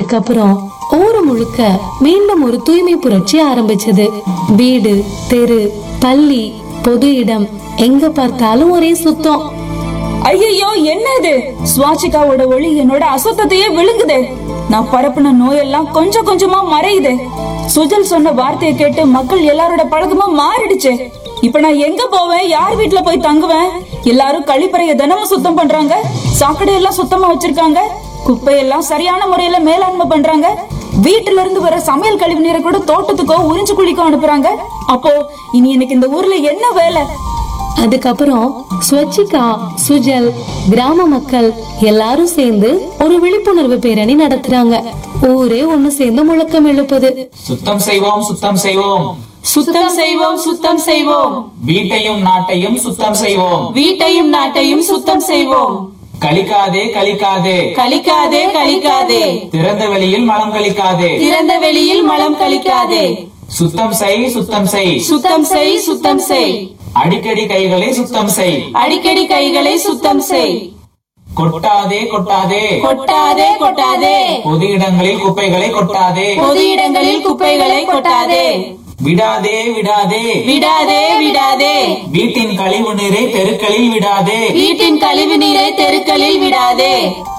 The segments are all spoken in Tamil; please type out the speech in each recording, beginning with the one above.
அதுக்கப்புறம் ஊரு முழுக்க மீண்டும் ஒரு தூய்மை புரட்சி ஆரம்பிச்சது வீடு தெரு பள்ளி பொது இடம் எங்க பார்த்தாலும் ஒரே சுத்தம் ஐயோ என்ன இது சுவாசிகாவோட ஒளி என்னோட அசுத்தத்தையே விழுங்குதே நான் பரப்புன நோயெல்லாம் கொஞ்சம் கொஞ்சமா மறையுது சுஜல் சொன்ன வார்த்தையை கேட்டு மக்கள் எல்லாரோட பழக்கமும் மாறிடுச்சு இப்ப நான் எங்க போவேன் யார் வீட்ல போய் தங்குவேன் எல்லாரும் கழிப்பறைய தினமும் சுத்தம் பண்றாங்க சாக்கடை எல்லாம் சுத்தமா வச்சிருக்காங்க குப்பையெல்லாம் சரியான முறையில மேலாண்மை பண்றாங்க வீட்டுல இருந்து வர சமையல் கழிவு நீரை கூட தோட்டத்துக்கோ உறிஞ்சு குழிக்கோ அனுப்புறாங்க அப்போ இனி எனக்கு இந்த ஊர்ல என்ன வேலை அதுக்கப்புறம் ஸ்வச்சிகா சுஜல் கிராம மக்கள் எல்லாரும் சேர்ந்து ஒரு விழிப்புணர்வு பேரணி நடத்துறாங்க ஊரே ஒண்ணு சேர்ந்து முழக்கம் எழுப்புது சுத்தம் செய்வோம் சுத்தம் செய்வோம் சுத்தம் செய்வோம் சுத்தம் செய்வோம் வீட்டையும் நாட்டையும் சுத்தம் செய்வோம் வீட்டையும் நாட்டையும் சுத்தம் செய்வோம் கழிக்காதே கழிக்காதே கழிக்காதே கழிக்காதே திறந்த வெளியில் மலம் கழிக்காதே திறந்த வெளியில் மலம் கழிக்காதே சுத்தம் செய் சுத்தம் செய் சுத்தம் செய் சுத்தம் செய் அடிக்கடி கைகளை சுத்தம் செய் அடிக்கடி கைகளை சுத்தம் செய் கொட்டாதே கொட்டாதே கொட்டாதே கொட்டாதே பொது இடங்களில் குப்பைகளை கொட்டாதே பொது இடங்களில் குப்பைகளை கொட்டாதே விடாதே விடாதே விடாதே விடாதே வீட்டின் கழிவு நீரை தெருக்களில் விடாதே வீட்டின் கழிவு நீரை தெருக்களில் விடாதே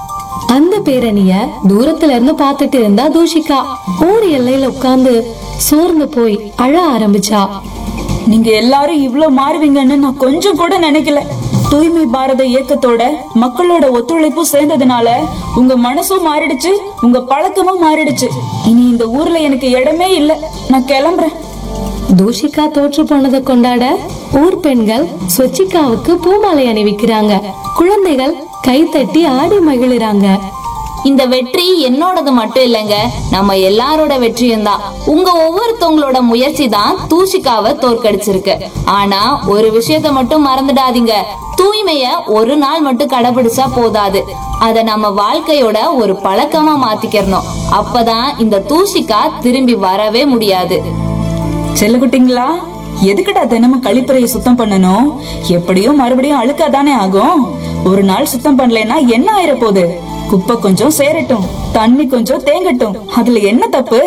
அந்த பேரணிய தூரத்துல இருந்து பார்த்துட்டு இருந்தா தூஷிகா ஊர் எல்லையில உட்கார்ந்து சோர்ந்து போய் அழ ஆரம்பிச்சா நீங்க எல்லாரும் இவ்ளோ மாறுவீங்கன்னு நான் கொஞ்சம் கூட நினைக்கல தூய்மை பாரத இயக்கத்தோட மக்களோட ஒத்துழைப்பு சேர்ந்ததுனால உங்க மனசும் மாறிடுச்சு உங்க பழக்கமும் மாறிடுச்சு இனி இந்த ஊர்ல எனக்கு இடமே இல்ல நான் கிளம்புறேன் தூஷிகா தோற்று போனதை கொண்டாட ஊர் பெண்கள் ஸ்வச்சிகாவுக்கு பூமாலை அணிவிக்கிறாங்க குழந்தைகள் கைத்தட்டி ஆடி மகிழுறாங்க இந்த வெற்றி என்னோடது மட்டும் இல்லைங்க நம்ம எல்லாரோட வெற்றியும் தான் உங்க ஒவ்வொருத்தவங்களோட முயற்சி தான் தூஷிகாவை தோற்கடிச்சிருக்கு ஆனா ஒரு விஷயத்த மட்டும் மறந்துடாதீங்க தூய்மைய ஒரு நாள் மட்டும் கடைபிடிச்சா போதாது அத நம்ம வாழ்க்கையோட ஒரு பழக்கமா மாத்திக்கிறணும் அப்பதான் இந்த தூஷிகா திரும்பி வரவே முடியாது செல்லகுட்டிங்களா எதுக்குடா தினமும் கழிப்பறையை சுத்தம் பண்ணணும் எப்படியும் மறுபடியும் அழுக்காதானே ஆகும் ஒரு நாள் சுத்தம் பண்ணலைன்னா என்ன ஆயிர போகுது குப்பை கொஞ்சம் சேரட்டும் தண்ணி கொஞ்சம் தேங்கட்டும் அதுல என்ன தப்பு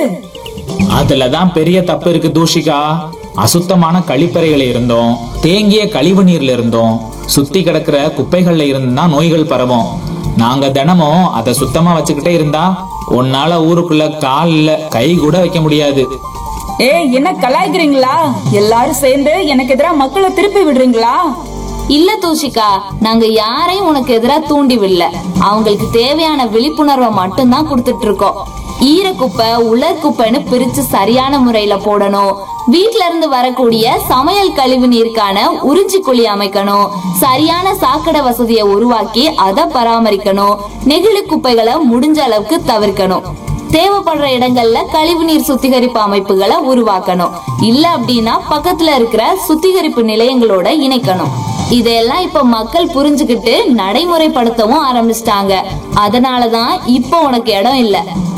அதுலதான் பெரிய தப்பு இருக்கு தூஷிகா அசுத்தமான கழிப்பறைகள் இருந்தோம் தேங்கிய கழிவு நீர்ல இருந்தோம் சுத்தி கிடக்கிற குப்பைகள்ல இருந்து தான் நோய்கள் பரவும் நாங்க தினமும் அதை சுத்தமா வச்சுக்கிட்டே இருந்தா உன்னால ஊருக்குள்ள கால் இல்ல கை கூட வைக்க முடியாது ஏய் என்ன கலாய்க்கிறீங்களா எல்லாரும் சேர்ந்து எனக்கு எதிரா மக்களை திருப்பி விடுறீங்களா இல்ல தூஷிகா நாங்க யாரையும் உனக்கு எதிரா தூண்டி விடல அவங்களுக்கு தேவையான விழிப்புணர்வை மட்டும்தான் கொடுத்துட்டு இருக்கோம் ஈரக்குப்பை உலர் குப்பைன்னு பிரிச்சு சரியான முறையில போடணும் வீட்ல இருந்து வரக்கூடிய சமையல் கழிவு நீருக்கான உறிஞ்சி குழி அமைக்கணும் சரியான சாக்கடை வசதியை உருவாக்கி அதை பராமரிக்கணும் நெகிழி குப்பைகளை முடிஞ்ச அளவுக்கு தவிர்க்கணும் தேவைப்படுற இடங்கள்ல கழிவுநீர் சுத்திகரிப்பு அமைப்புகளை உருவாக்கணும் இல்ல அப்படின்னா பக்கத்துல இருக்கிற சுத்திகரிப்பு நிலையங்களோட இணைக்கணும் இதெல்லாம் இப்ப மக்கள் புரிஞ்சுக்கிட்டு நடைமுறைப்படுத்தவும் ஆரம்பிச்சிட்டாங்க அதனாலதான் இப்போ உனக்கு இடம் இல்ல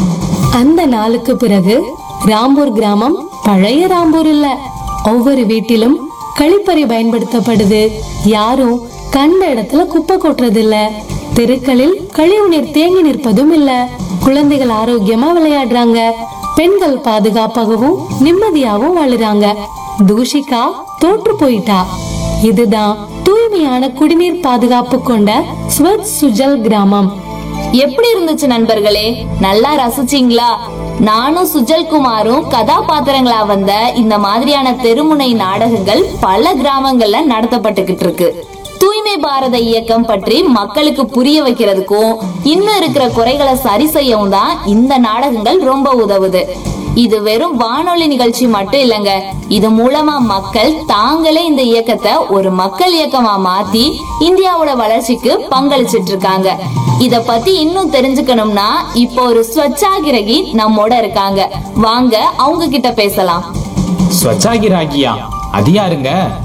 அந்த நாளுக்கு பிறகு ராம்பூர் கிராமம் பழைய ராம்பூர் இல்ல ஒவ்வொரு வீட்டிலும் கழிப்பறை பயன்படுத்தப்படுது யாரும் கண்ட இடத்துல குப்பை கொட்டுறது இல்ல தெருக்களில் கழிவுநீர் தேங்கி நிற்பதும் இல்ல குழந்தைகள் ஆரோக்கியமா விளையாடுறாங்க பெண்கள் பாதுகாப்பாகவும் நிம்மதியாகவும் வாழுறாங்க தூஷிகா தோற்று போயிட்டா இதுதான் தூய்மையான குடிநீர் பாதுகாப்பு கொண்ட ஸ்வச் சுஜல் கிராமம் எப்படி இருந்துச்சு நண்பர்களே நல்லா ரசிச்சீங்களா நானும் சுஜல் குமாரும் கதாபாத்திரங்களா வந்த இந்த மாதிரியான தெருமுனை நாடகங்கள் பல கிராமங்கள்ல நடத்தப்பட்டுகிட்டு இருக்கு தூய்மை பாரத இயக்கம் பற்றி மக்களுக்கு புரிய வைக்கிறதுக்கும் இன்னும் இருக்கிற குறைகளை சரி செய்யவும் தான் இந்த நாடகங்கள் ரொம்ப உதவுது இது வெறும் வானொலி நிகழ்ச்சி மட்டும் இல்லைங்க இது மூலமா மக்கள் தாங்களே இந்த இயக்கத்தை ஒரு மக்கள் இயக்கமா மாத்தி இந்தியாவோட வளர்ச்சிக்கு பங்களிச்சிட்டு இருக்காங்க இத பத்தி இன்னும் தெரிஞ்சுக்கணும்னா இப்போ ஒரு ஸ்வச்சாகிரகி நம்மோட இருக்காங்க வாங்க அவங்க கிட்ட பேசலாம் ஸ்வச்சாகிராகியா அது யாருங்க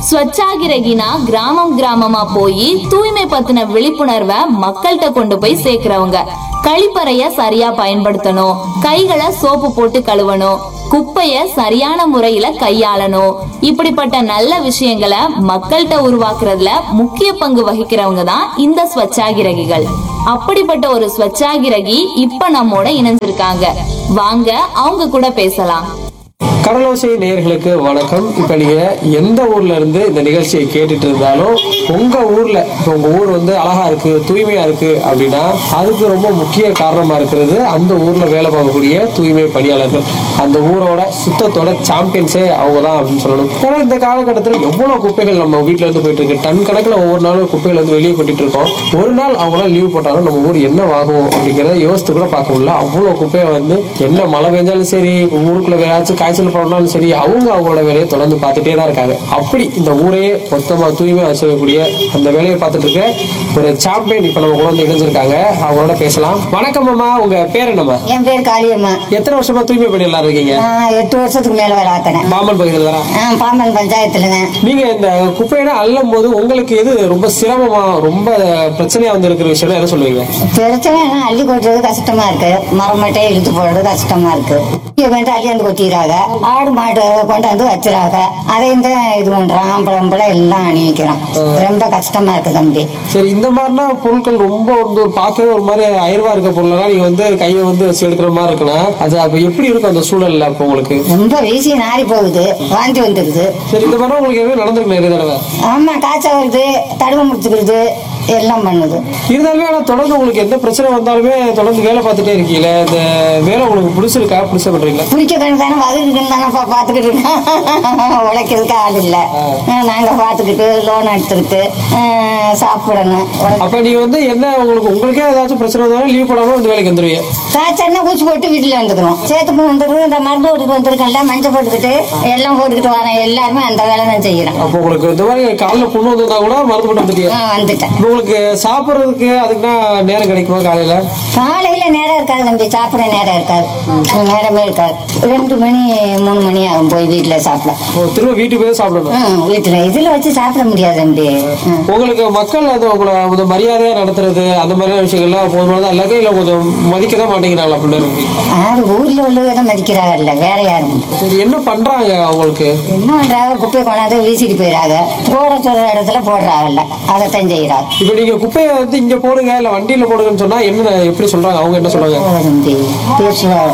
ஸ்வச்சாகிரகினா கிராமம் கிராமமா போய் தூய்மை பத்தின விழிப்புணர்வை மக்கள்கிட்ட கொண்டு போய் சேர்க்கிறவங்க கழிப்பறைய சரியா பயன்படுத்தணும் கைகளை சோப்பு போட்டு கழுவணும் குப்பைய சரியான முறையில கையாளணும் இப்படிப்பட்ட நல்ல விஷயங்களை மக்கள்கிட்ட உருவாக்குறதுல முக்கிய பங்கு வகிக்கிறவங்க தான் இந்த ஸ்வச்சாகிரகிகள் அப்படிப்பட்ட ஒரு ஸ்வச்சாகிரகி இப்ப நம்மோட இணைஞ்சிருக்காங்க வாங்க அவங்க கூட பேசலாம் கடலோசை நேயர்களுக்கு வணக்கம் இப்ப நீங்க எந்த ஊர்ல இருந்து இந்த நிகழ்ச்சியை கேட்டுட்டு இருந்தாலும் உங்க ஊர்ல இப்ப உங்க ஊர் வந்து அழகா இருக்கு தூய்மையா இருக்கு அப்படின்னா அதுக்கு ரொம்ப முக்கிய காரணமா இருக்கிறது அந்த ஊர்ல வேலை பார்க்கக்கூடிய தூய்மை பணியாளர்கள் அந்த ஊரோட சுத்தத்தோட சாம்பியன்ஸே அவங்க தான் அப்படின்னு சொல்லணும் ஏன்னா இந்த காலகட்டத்தில் எவ்வளவு குப்பைகள் நம்ம வீட்ல இருந்து போயிட்டு இருக்கு டன் கணக்குல ஒவ்வொரு நாளும் குப்பைகள் வந்து வெளியே கொட்டிட்டு இருக்கோம் ஒரு நாள் அவங்களாம் லீவ் போட்டாலும் நம்ம ஊர் என்ன ஆகும் அப்படிங்கறத யோசித்து கூட பார்க்க முடியல அவ்வளவு குப்பையை வந்து என்ன மழை பெஞ்சாலும் சரி ஊருக்குள்ள ஏதாச்சும் காய்ச்சல் போனாலும் சரி அவங்க அவங்களோட வேலையை தொடர்ந்து பார்த்துட்டே தான் இருக்காங்க அப்படி இந்த ஊரையே மொத்தமா தூய்மை வச்சுக்கக்கூடிய அந்த வேலையை பார்த்துட்டு இருக்க ஒரு சாம்பியன் இப்ப நம்ம கூட வந்து இணைஞ்சிருக்காங்க அவங்களோட பேசலாம் வணக்கம் அம்மா உங்க பேர் என்னம்மா என் பேர் காளியம்மா எத்தனை வருஷமா தூய்மை பணியாளர் இருக்கீங்க நான் எட்டு வருஷத்துக்கு மேல வேலை பார்த்தேன் பாம்பன் பகுதியில் தானே நான் பாம்பன் பஞ்சாயத்துலங்க நீங்க இந்த குப்பையெல்லாம் அள்ளும் போது உங்களுக்கு எது ரொம்ப சிரமமா ரொம்ப பிரச்சனையா வந்து இருக்கிற விஷயம் எதை சொல்லுவீங்க பிரச்சனை அள்ளி கொட்டுறது கஷ்டமா இருக்கு மரம் மட்டும் இழுத்து போடுறது கஷ்டமா இருக்கு இங்க வந்து அள்ளியாந்து கொட்டிடுறாங்க ஆடு மாடு கொண்டாந்து வச்சிடாங்க அதையும் தான் இது பண்றான் ஆம்பளை எல்லாம் அணிவிக்கிறோம் ரொம்ப கஷ்டமா இருக்கு தம்பி சரி இந்த மாதிரினா பொருட்கள் ரொம்ப வந்து ஒரு பார்க்கவே ஒரு மாதிரி அயர்வா இருக்க பொருளெல்லாம் நீங்க வந்து கையை வந்து வச்சு எடுக்கிற மாதிரி இருக்குன்னா அது அப்ப எப்படி இருக்கும் அந்த சூழல்ல அப்ப உங்களுக்கு ரொம்ப வீசி நாரி போகுது வாந்தி வந்துடுது சரி இந்த மாதிரி உங்களுக்கு எதுவும் நடந்திருக்கு நிறைய தடவை ஆமா காய்ச்சல் வருது தடுவை முடிச்சுக்கிறது எல்லாம் பண்ணுது இருந்தாலுமே ஆனா தொடர்ந்து உங்களுக்கு எந்த பிரச்சனை வந்தாலுமே தொடர்ந்து வேலை பார்த்துட்டே இருக்கீங்களே இந்த வேலை உங்களுக்கு பிடிச்சிருக்கா பிடிச்ச பண்றீங்களா குடிக்க கணக்கு தானே வகுக்குன்னு தானே பார்த்துக்கிட்டு இருக்கோம் உழைக்கிறதுக்கு ஆள் இல்லை நாங்கள் பார்த்துக்கிட்டு லோன் எடுத்துக்கிட்டு அஹ், சாப்பிடணும் உழைக்க- அப்ப நீங்க வந்து என்ன உங்களுக்கு உங்களுக்கே ஏதாச்சும் பிரச்சனை வந்தாலும் லீவ் போடாம இந்த வேலைக்கு வந்துருவீங்க காய்ச்சல்னா ஊசி போட்டு வீட்டில் வந்துக்கிறோம் சேத்து வந்துருக்கு இந்த மருந்து போட்டுட்டு வந்திருக்கேன்ல மஞ்சள் போட்டுக்கிட்டு எல்லாம் போட்டுக்கிட்டு வரேன் எல்லாருமே அந்த வேலை தான் செய்கிறேன் அப்போ உங்களுக்கு இந்த மாதிரி காலைல புண்ணு வந்திருந்தா கூட மருந்து போட்டு வந்துட்டீங்க ஆ, வந்துட்டேன் இப்போ உங்களுக்கு சாப்பிடுறதுக்கு அதுக்குன்னா நேரம் கிடைக்குமா காலையில காலையில நேரம் இருக்காது தம்பி சாப்பிட நேரம் இருக்காது நேரமே இருக்காது ரெண்டு மணி மூணு மணி ஆகும் போய் வீட்டுல சாப்பிட ஓ, திரும்ப வீட்டுக்கு போய் சாப்பிடணும் ம், வீட்டுல இதுல வச்சு சாப்பிட முடியாது தம்பி ம். உங்களுக்கு மக்கள் அது உங்களை கொஞ்சம் மரியாதையா நடத்துறது அந்த மாதிரியான விஷயங்கள்லாம் போதுமானதா இல்லாத இல்ல கொஞ்சம் மதிக்க தான் மாட்டேங்கிறாங்களா பிள்ளைங்க யாரு ஊர்ல உள்ளவங்க மதிக்கிறாங்கல்ல வேற யாரும் சரி என்ன பண்றாங்க அவங்களுக்கு என்ன பண்றாங்க குப்பையை கொண்டாந்து வீசிட்டு போயிடாங்க போட சொல்ற இடத்துல போடுறாங்கல்ல அதைத்தான் செய்யறாங்க இப்ப நீங்க குப்பையை வந்து இங்க போடுங்க இல்ல வண்டியில போடுங்கன்னு சொன்னா என்ன எப்படி சொல்றாங்க அவங்க என்ன சொல்றாங்க ஓ, தம்பி பேசுவாங்க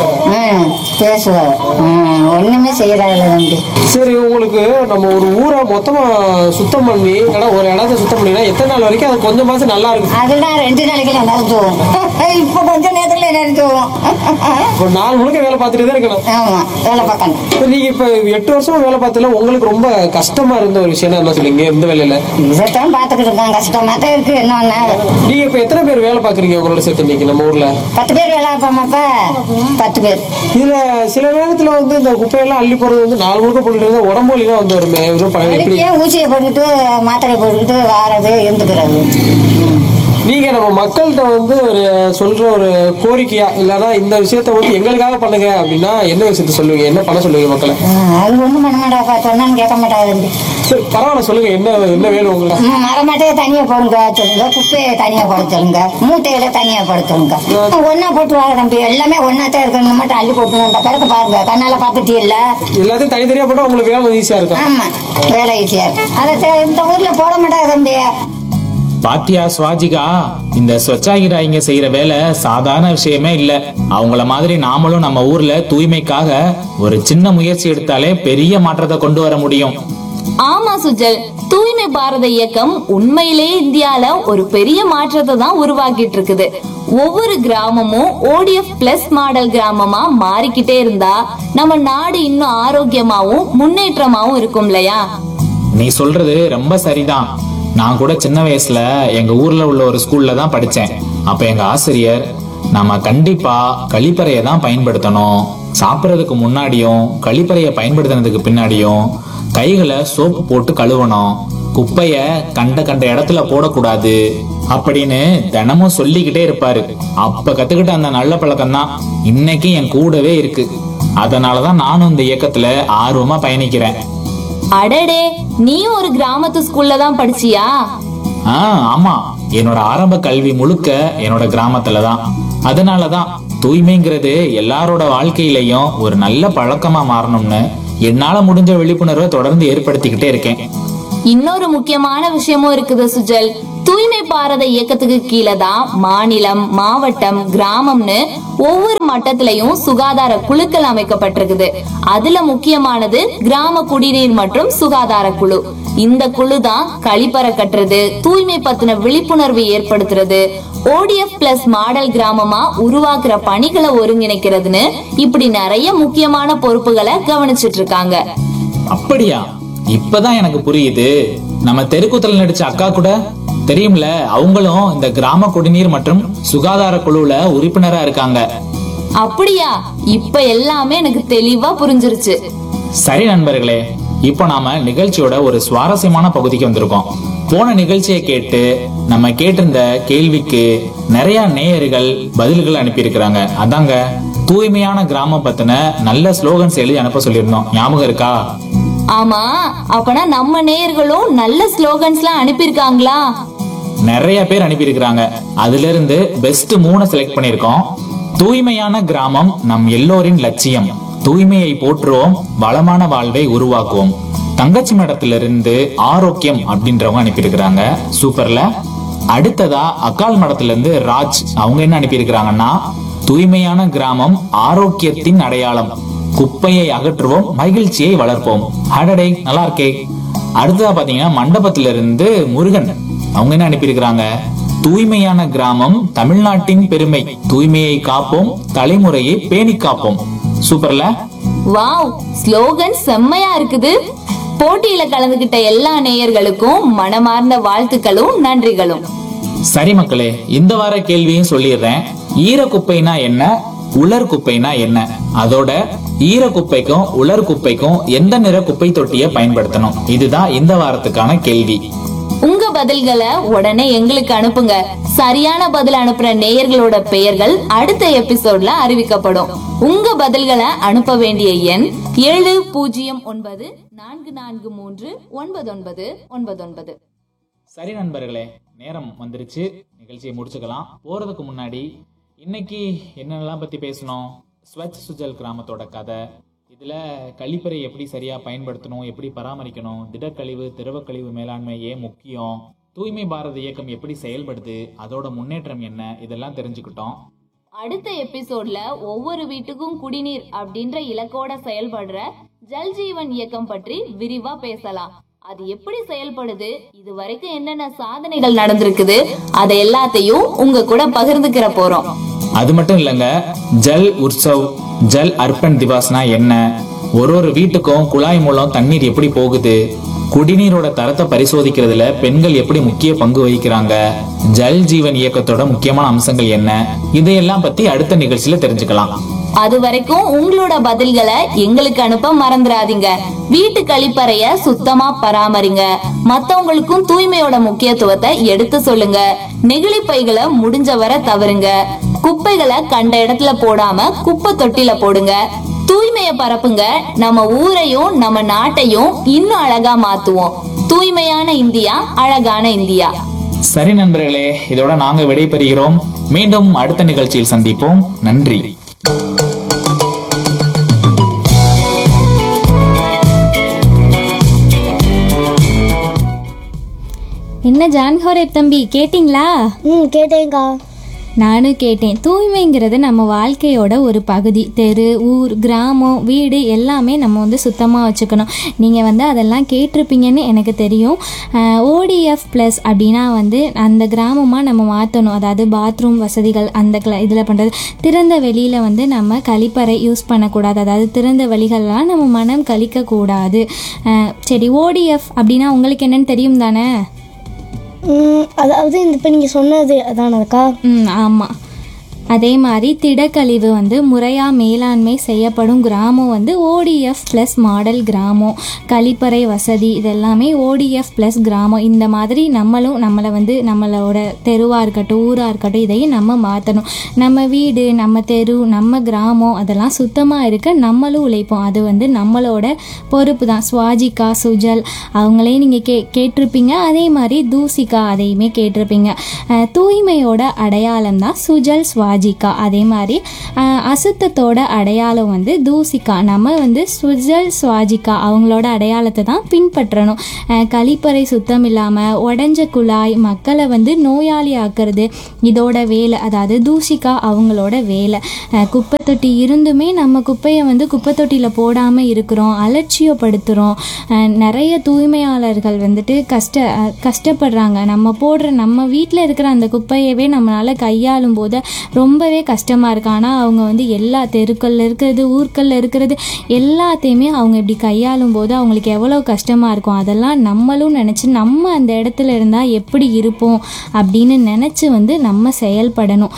ம் பேசுவாங்க ம் ஒண்ணுமே செய்யறாங்கல்ல தம்பி சரி உங்களுக்கு நம்ம ஒரு ஊரை மொத்தமா சுத்தம் பண்ணி இல்லைன்னா ஒரு இடத்த சுத்தம் பண்ணினா எத்தனை நாள் வரைக்கும் அது கொஞ்சமாச்சும் நல்லா இருக்கும் அதெல்லாம் ரெண்டு நாளைக்கு நடந்து போவோம் இப்ப கொஞ்ச நேரத்துல நடந்து போவோம் ஒரு நாள் முழுக்க வேலை பார்த்துட்டு தான் இருக்கணும் ஆமா வேலை பார்க்கணும் இப்ப நீங்க இப்ப எட்டு வருஷமா வேலை பார்த்ததுல உங்களுக்கு ரொம்ப கஷ்டமா இருந்த ஒரு விஷயம் என்ன சொல்லுங்க இந்த வேலையில இதைத்தான் பார்த்துக்கிட்டு இருக்கோம் கஷ்டமா தான் இருக்கு என்ன ஒண்ணு நீங்க இப்ப எத்தனை பேர் வேலை பாக்குறீங்க உங்களோட சேர்த்து இன்னைக்கு நம்ம ஊர்ல பத்து பேர் வேலை பார்ப்போமாப்பா பத்து பேர் இதுல சில நேரத்துல வந்து இந்த குப்பையெல்லாம் அள்ளி போறது வந்து நாலு முழுக்க போட்டுட்டு இருந்தா உடம்பு வலி தான் வந்து வருமே வெறும் ப- எப்படி அதுக்கே ஊசியை போட்டுக்கிட்டு மாத்திரை போட்டுக்கிட்டு வாரது இருந்துக்கிறது நீங்க நம்ம மக்கள்கிட்ட வந்து ஒரு சொல்ற ஒரு கோரிக்கையா இல்லன்னா இந்த விஷயத்த வந்து எங்களுக்காக பண்ணுங்க அப்படின்னா என்ன விஷயத்த சொல்லுவீங்க என்ன பண்ண சொல்லுவீங்க மக்களை ம், அது ஒண்ணும் பண்ண மாட்டாப்பா சொன்னான்னு கேட்க மாட்டாங்க தம்பி சரி பரவாயில்ல சொல்லுங்க என்ன என்ன வேணும் உங்களுக்கு ம், மரமட்டையை தனியா போடுங்க சொல்லுங்க குப்பையை தனியா போட சொல்லுங்க மூட்டையில தனியா போட சொல்லுங்க ஒன்னா போட்டு வாங்க தம்பி எல்லாமே ஒன்னா தான் இருக்கு மட்டும் அள்ளி போட்டு அந்த கிடக்கு பாருங்க கண்ணால பாத்துட்டு இல்ல எல்லாத்தையும் தனித்தனியா போட்டா உங்களுக்கு வேலை ஈஸியா இருக்கும் ஆமா வேலை ஈஸியா இருக்கு அதை தே- இந்த ஊர்ல போட மாட்டாங்க தம்பி பாத்தியா சுவாஜிகா இந்த ஸ்வச்சாகிராயிங்க செய்யற வேலை சாதாரண விஷயமே இல்ல அவங்கள மாதிரி நாமளும் நம்ம ஊர்ல தூய்மைக்காக ஒரு சின்ன முயற்சி எடுத்தாலே பெரிய மாற்றத்தை கொண்டு வர முடியும் ஆமா சுஜல் தூய்மை பாரத இயக்கம் உண்மையிலேயே இந்தியால ஒரு பெரிய மாற்றத்தை தான் உருவாக்கிட்டு இருக்குது ஒவ்வொரு கிராமமும் ஓடிஎஃப் பிளஸ் மாடல் கிராமமா மாறிக்கிட்டே இருந்தா நம்ம நாடு இன்னும் ஆரோக்கியமாவும் முன்னேற்றமாவும் இருக்கும் இல்லையா நீ சொல்றது ரொம்ப சரிதான் நான் கூட சின்ன வயசுல எங்க ஊர்ல உள்ள ஒரு ஸ்கூல்ல தான் படிச்சேன் அப்ப எங்க ஆசிரியர் நம்ம கண்டிப்பா கழிப்பறையை தான் பயன்படுத்தணும் சாப்பிடறதுக்கு முன்னாடியும் கழிப்பறையை பயன்படுத்தினதுக்கு பின்னாடியும் கைகளை சோப்பு போட்டு கழுவணும் குப்பைய கண்ட கண்ட இடத்துல போடக்கூடாது அப்படின்னு தினமும் சொல்லிக்கிட்டே இருப்பாரு அப்ப கத்துக்கிட்ட அந்த நல்ல பழக்கம் தான் இன்னைக்கு என் கூடவே இருக்கு அதனாலதான் நானும் இந்த இயக்கத்துல ஆர்வமா பயணிக்கிறேன் அடடே நீயும் ஒரு கிராமத்து ஸ்கூல்ல தான் படிச்சியா ஆ ஆமா என்னோட ஆரம்ப கல்வி முழுக்க என்னோட கிராமத்துல தான் அதனால தான் தூய்மைங்கிறது எல்லாரோட வாழ்க்கையிலையும் ஒரு நல்ல பழக்கமா மாறணும்னு என்னால முடிஞ்ச விழிப்புணர்வை தொடர்ந்து ஏற்படுத்திக்கிட்டே இருக்கேன் இன்னொரு முக்கியமான விஷயமும் இருக்குது சுஜல் தூய்மை பாரத இயக்கத்துக்கு கீழே தான் மாநிலம் மாவட்டம் கிராமம்னு ஒவ்வொரு மட்டத்திலையும் சுகாதார குழுக்கள் அமைக்கப்பட்டிருக்குது அதுல முக்கியமானது கிராம குடிநீர் மற்றும் சுகாதார குழு இந்த குழு தான் கழிப்பறை கட்டுறது தூய்மை பத்தின விழிப்புணர்வு ஏற்படுத்துறது ஓடிஎஃப் பிளஸ் மாடல் கிராமமா உருவாக்குற பணிகளை ஒருங்கிணைக்கிறதுன்னு இப்படி நிறைய முக்கியமான பொறுப்புகளை கவனிச்சிட்டு இருக்காங்க அப்படியா இப்பதான் எனக்கு புரியுது நம்ம தெருக்கூத்தல் நடிச்ச அக்கா கூட தெரியும்ல அவங்களும் இந்த கிராம குடிநீர் மற்றும் சுகாதார குழுவுல உறுப்பினரா இருக்காங்க அப்படியா இப்ப எல்லாமே எனக்கு தெளிவா புரிஞ்சிருச்சு சரி நண்பர்களே இப்போ நாம நிகழ்ச்சியோட ஒரு சுவாரஸ்யமான பகுதிக்கு வந்திருக்கோம் போன நிகழ்ச்சியை கேட்டு நம்ம கேட்டிருந்த கேள்விக்கு நிறைய நேயர்கள் பதில்கள் அனுப்பியிருக்கிறாங்க அதாங்க தூய்மையான கிராமம் பத்தின நல்ல ஸ்லோகன்ஸ் எழுதி அனுப்ப சொல்லியிருந்தோம் ஞாபகம் இருக்கா ஆமா அப்பனா நம்ம நேயர்களும் நல்ல ஸ்லோகன்ஸ்லாம் அனுப்பியிருக்காங்களா நிறைய பேர் அனுப்பியிருக்கிறாங்க அதுல இருந்து பெஸ்ட் மூணு செலக்ட் பண்ணியிருக்கோம் தூய்மையான கிராமம் நம் எல்லோரின் லட்சியம் தூய்மையை போற்றுவோம் வளமான வாழ்வை உருவாக்குவோம் தங்கச்சி மடத்திலிருந்து ஆரோக்கியம் அப்படின்றவங்க அனுப்பியிருக்கிறாங்க சூப்பர்ல அடுத்ததா அக்கால் மடத்துல இருந்து ராஜ் அவங்க என்ன அனுப்பியிருக்கிறாங்கன்னா தூய்மையான கிராமம் ஆரோக்கியத்தின் அடையாளம் குப்பையை அகற்றுவோம் மகிழ்ச்சியை வளர்ப்போம் அடடே நல்லா இருக்கே அடுத்ததா பாத்தீங்கன்னா மண்டபத்துல இருந்து முருகன் அவங்க என்ன அனுப்பியிருக்கிறாங்க தூய்மையான கிராமம் தமிழ்நாட்டின் பெருமை தூய்மையை காப்போம் தலைமுறையை பேணி காப்போம் சூப்பர்ல வாவ் ஸ்லோகன் செம்மையா இருக்குது போட்டியில கலந்துகிட்ட எல்லா நேயர்களுக்கும் மனமார்ந்த வாழ்த்துக்களும் நன்றிகளும் சரி மக்களே இந்த வார கேள்வியும் சொல்லிடுறேன் ஈர குப்பைனா என்ன உலர் குப்பைனா என்ன அதோட ஈர குப்பைக்கும் உலர் குப்பைக்கும் எந்த நிற குப்பை தொட்டியை பயன்படுத்தணும் இதுதான் இந்த வாரத்துக்கான கேள்வி உங்க பதில்களை உடனே எங்களுக்கு அனுப்புங்க சரியான பதில் அனுப்புற நேயர்களோட பெயர்கள் அடுத்த எபிசோட்ல அறிவிக்கப்படும் உங்க பதில்களை அனுப்ப வேண்டிய எண் ஏழு பூஜ்ஜியம் ஒன்பது நான்கு நான்கு மூன்று ஒன்பது ஒன்பது ஒன்பது ஒன்பது சரி நண்பர்களே நேரம் வந்துருச்சு நிகழ்ச்சியை முடிச்சுக்கலாம் போறதுக்கு முன்னாடி இன்னைக்கு என்னெல்லாம் பத்தி பேசணும் ஸ்வச் சுஜல் கிராமத்தோட கதை இதுல கழிப்பறை எப்படி சரியா பயன்படுத்தணும் எப்படி பராமரிக்கணும் திடக்கழிவு திரவக்கழிவு மேலாண்மை ஏன் முக்கியம் தூய்மை பாரத இயக்கம் எப்படி செயல்படுது அதோட முன்னேற்றம் என்ன இதெல்லாம் தெரிஞ்சுக்கிட்டோம் அடுத்த எபிசோட்ல ஒவ்வொரு வீட்டுக்கும் குடிநீர் அப்படின்ற இலக்கோட செயல்படுற ஜல் ஜீவன் இயக்கம் பற்றி விரிவா பேசலாம் அது எப்படி செயல்படுது இது வரைக்கும் என்னென்ன சாதனைகள் நடந்திருக்குது அதை எல்லாத்தையும் உங்க கூட பகிர்ந்துக்கிற போறோம் அது மட்டும் இல்லைங்க ஜல் உற்சவ் ஜல் அர்ப்பன் திவாஸ்னா என்ன ஒரு ஒரு வீட்டுக்கும் குழாய் மூலம் தண்ணீர் எப்படி போகுது குடிநீரோட தரத்தை பரிசோதிக்கிறதுல பெண்கள் எப்படி முக்கிய பங்கு வகிக்கிறாங்க ஜல் ஜீவன் இயக்கத்தோட முக்கியமான அம்சங்கள் என்ன இதையெல்லாம் பத்தி அடுத்த நிகழ்ச்சியில தெரிஞ்சுக்கலாம் அது வரைக்கும் உங்களோட பதில்களை எங்களுக்கு அனுப்ப மறந்துடாதீங்க வீட்டு கழிப்பறைய சுத்தமா பராமரிங்க மத்தவங்களுக்கும் தூய்மையோட முக்கியத்துவத்தை எடுத்து சொல்லுங்க நெகிழி பைகளை முடிஞ்ச வரை தவறுங்க குப்பைகளை கண்ட இடத்துல போடாம குப்பை தொட்டில போடுங்க தூய்மையை பரப்புங்க நம்ம ஊரையும் நம்ம நாட்டையும் இன்னும் அழகா மாத்துவோம் தூய்மையான இந்தியா அழகான இந்தியா சரி நண்பர்களே இதோட நாங்க விடைபெறுகிறோம் மீண்டும் அடுத்த நிகழ்ச்சியில் சந்திப்போம் நன்றி என்ன ஜான்ஹோரேப் தம்பி கேட்டிங்களா ம் கேட்டேங்க்கா நானும் கேட்டேன் தூய்மைங்கிறது நம்ம வாழ்க்கையோட ஒரு பகுதி தெரு ஊர் கிராமம் வீடு எல்லாமே நம்ம வந்து சுத்தமாக வச்சுக்கணும் நீங்கள் வந்து அதெல்லாம் கேட்டிருப்பீங்கன்னு எனக்கு தெரியும் ஓடிஎஃப் ப்ளஸ் அப்படின்னா வந்து அந்த கிராமமாக நம்ம மாற்றணும் அதாவது பாத்ரூம் வசதிகள் அந்த கிள இதில் பண்ணுறது திறந்த வெளியில் வந்து நம்ம கழிப்பறை யூஸ் பண்ணக்கூடாது அதாவது திறந்த வழிகள்லாம் நம்ம மனம் கழிக்கக்கூடாது அஹ், சரி ஓடிஎஃப் அப்படின்னா உங்களுக்கு என்னன்னு தெரியும் தானே ம் அதாவது இந்த இப்போ நீங்கள் சொன்னது அதானக்கா ம் ஆமாம் அதே மாதிரி திடக்கழிவு வந்து முறையாக மேலாண்மை செய்யப்படும் கிராமம் வந்து ஓடிஎஃப் ப்ளஸ் மாடல் கிராமம் கழிப்பறை வசதி இதெல்லாமே ஓடிஎஃப் ப்ளஸ் கிராமம் இந்த மாதிரி நம்மளும் நம்மளை வந்து நம்மளோட தெருவாக இருக்கட்டும் ஊராக இருக்கட்டும் இதையும் நம்ம மாற்றணும் நம்ம வீடு நம்ம தெரு நம்ம கிராமம் அதெல்லாம் சுத்தமாக இருக்க நம்மளும் உழைப்போம் அது வந்து நம்மளோட பொறுப்பு தான் சுவாஜிகா சுஜல் அவங்களையும் நீங்கள் கே கேட்டிருப்பீங்க அதே மாதிரி தூசிகா அதையுமே கேட்டிருப்பீங்க அஹ் தூய்மையோட அடையாளம் தான் சுஜல் சுவாஜிகா அதே மாதிரி அஹ் அசுத்தத்தோட அடையாளம் வந்து தூசிகா நம்ம வந்து சுஜல் சுவாஜிகா அவங்களோட அடையாளத்தை தான் பின்பற்றணும் அஹ் கழிப்பறை சுத்தம் இல்லாமல் உடஞ்ச குழாய் மக்களை வந்து நோயாளி ஆக்குறது இதோட வேலை அதாவது தூசிகா அவங்களோட வேலை அஹ் குப்பை தொட்டி இருந்துமே நம்ம குப்பையை வந்து குப்பை தொட்டியில் போடாமல் இருக்கிறோம் அலட்சியப்படுத்துகிறோம் அஹ் நிறைய தூய்மையாளர்கள் வந்துட்டு கஷ்ட அஹ் கஷ்டப்படுறாங்க நம்ம போடுற நம்ம வீட்டில் இருக்கிற அந்த குப்பையவே நம்மளால் கையாளும் போது ரொம்பவே கஷ்டமாக இருக்கு ஆனால் அவங்க வந்து எல்லா தெருக்கள்ல இருக்கிறது ஊர்களில் இருக்கிறது எல்லாத்தையுமே அவங்க இப்படி கையாளும் போது அவங்களுக்கு எவ்வளோ கஷ்டமாக இருக்கும் அதெல்லாம் நம்மளும் நினச்சி நம்ம அந்த இடத்துல இருந்தால் எப்படி இருப்போம் அப்படின்னு நினச்சி வந்து நம்ம செயல்படணும்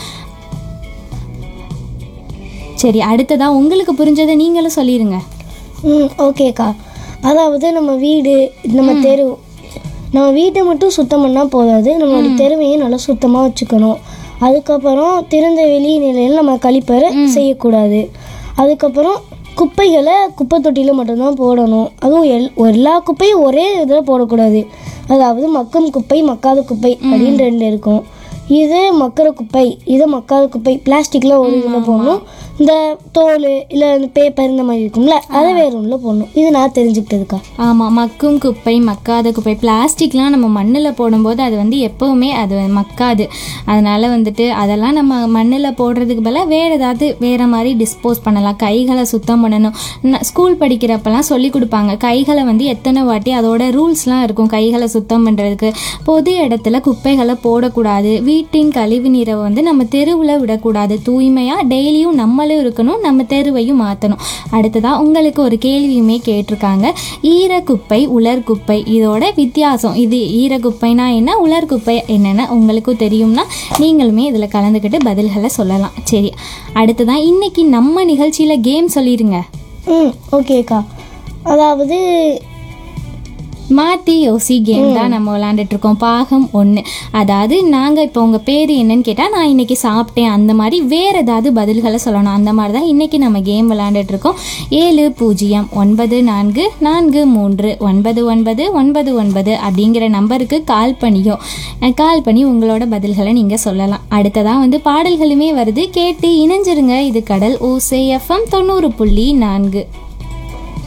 சரி அடுத்ததா உங்களுக்கு புரிஞ்சதை நீங்களும் சொல்லிடுங்க ம் ஓகேக்கா அதாவது நம்ம வீடு நம்ம தெரு நம்ம வீட்டை மட்டும் சுத்தம் பண்ணால் போதாது நம்மளுடைய தெருவையும் நல்லா சுத்தமாக வச்சுக்கணும் அதுக்கப்புறம் திறந்த வெளி நிலையில் நம்ம கழிப்பறை செய்யக்கூடாது அதுக்கப்புறம் குப்பைகளை குப்பை தொட்டியில் மட்டும்தான் போடணும் அதுவும் எல் எல்லா குப்பையும் ஒரே இதில் போடக்கூடாது அதாவது மக்கும் குப்பை மக்காத குப்பை அப்படின்னு ரெண்டு இருக்கும் இது மக்கிற குப்பை இது மக்காத குப்பை பிளாஸ்டிக்கில் ஒரு இதில் போடணும் இந்த தோல் இல்லை இந்த பேப்பர் இந்த மாதிரி இருக்கும்ல அதை வேற ஒன்றில் போடணும் இது நான் தெரிஞ்சுக்கிட்டதுக்கா ஆமாம் மக்கும் குப்பை மக்காத குப்பை பிளாஸ்டிக்லாம் நம்ம மண்ணில் போடும்போது அது வந்து எப்போவுமே அது மக்காது அதனால் வந்துட்டு அதெல்லாம் நம்ம மண்ணில் போடுறதுக்கு பதிலாக வேறு ஏதாவது வேறு மாதிரி டிஸ்போஸ் பண்ணலாம் கைகளை சுத்தம் பண்ணணும் ந- ஸ்கூல் படிக்கிறப்பெல்லாம் சொல்லி கொடுப்பாங்க கைகளை வந்து எத்தனை வாட்டி அதோட ரூல்ஸ்லாம் இருக்கும் கைகளை சுத்தம் பண்ணுறதுக்கு பொது இடத்துல குப்பைகளை போடக்கூடாது வீட்டின் கழிவு நீரை வந்து நம்ம தெருவில் விடக்கூடாது தூய்மையாக டெய்லியும் நம்மளும் இருக்கணும் நம்ம தெருவையும் மாற்றணும் அடுத்ததாக உங்களுக்கு ஒரு கேள்வியுமே கேட்டிருக்காங்க ஈரக்குப்பை உலர்குப்பை இதோட வித்தியாசம் இது ஈரக்குப்பைனா என்ன உலர்குப்பை என்னென்னு உங்களுக்கும் தெரியும்னா நீங்களுமே இதில் கலந்துக்கிட்டு பதில்களை சொல்லலாம் சரி அடுத்ததான் இன்னைக்கு நம்ம நிகழ்ச்சியில் கேம் சொல்லிடுங்க ம் ஓகேக்கா அதாவது மாற்றி யோசி கேம் தான் நம்ம விளாண்டுட்டு இருக்கோம் பாகம் ஒன்று அதாவது நாங்கள் இப்போ உங்கள் பேர் என்னன்னு கேட்டால் நான் இன்னைக்கு சாப்பிட்டேன் அந்த மாதிரி வேறு ஏதாவது பதில்களை சொல்லணும் அந்த மாதிரி தான் இன்னைக்கு நம்ம கேம் விளாண்டுட்டு இருக்கோம் ஏழு பூஜ்ஜியம் ஒன்பது நான்கு நான்கு மூன்று ஒன்பது ஒன்பது ஒன்பது ஒன்பது அப்படிங்கிற நம்பருக்கு கால் பண்ணியோ அஹ் கால் பண்ணி உங்களோட பதில்களை நீங்கள் சொல்லலாம் அடுத்ததாக வந்து பாடல்களுமே வருது கேட்டு இணைஞ்சிருங்க இது கடல் ஓசே எஃப்எம் தொண்ணூறு புள்ளி நான்கு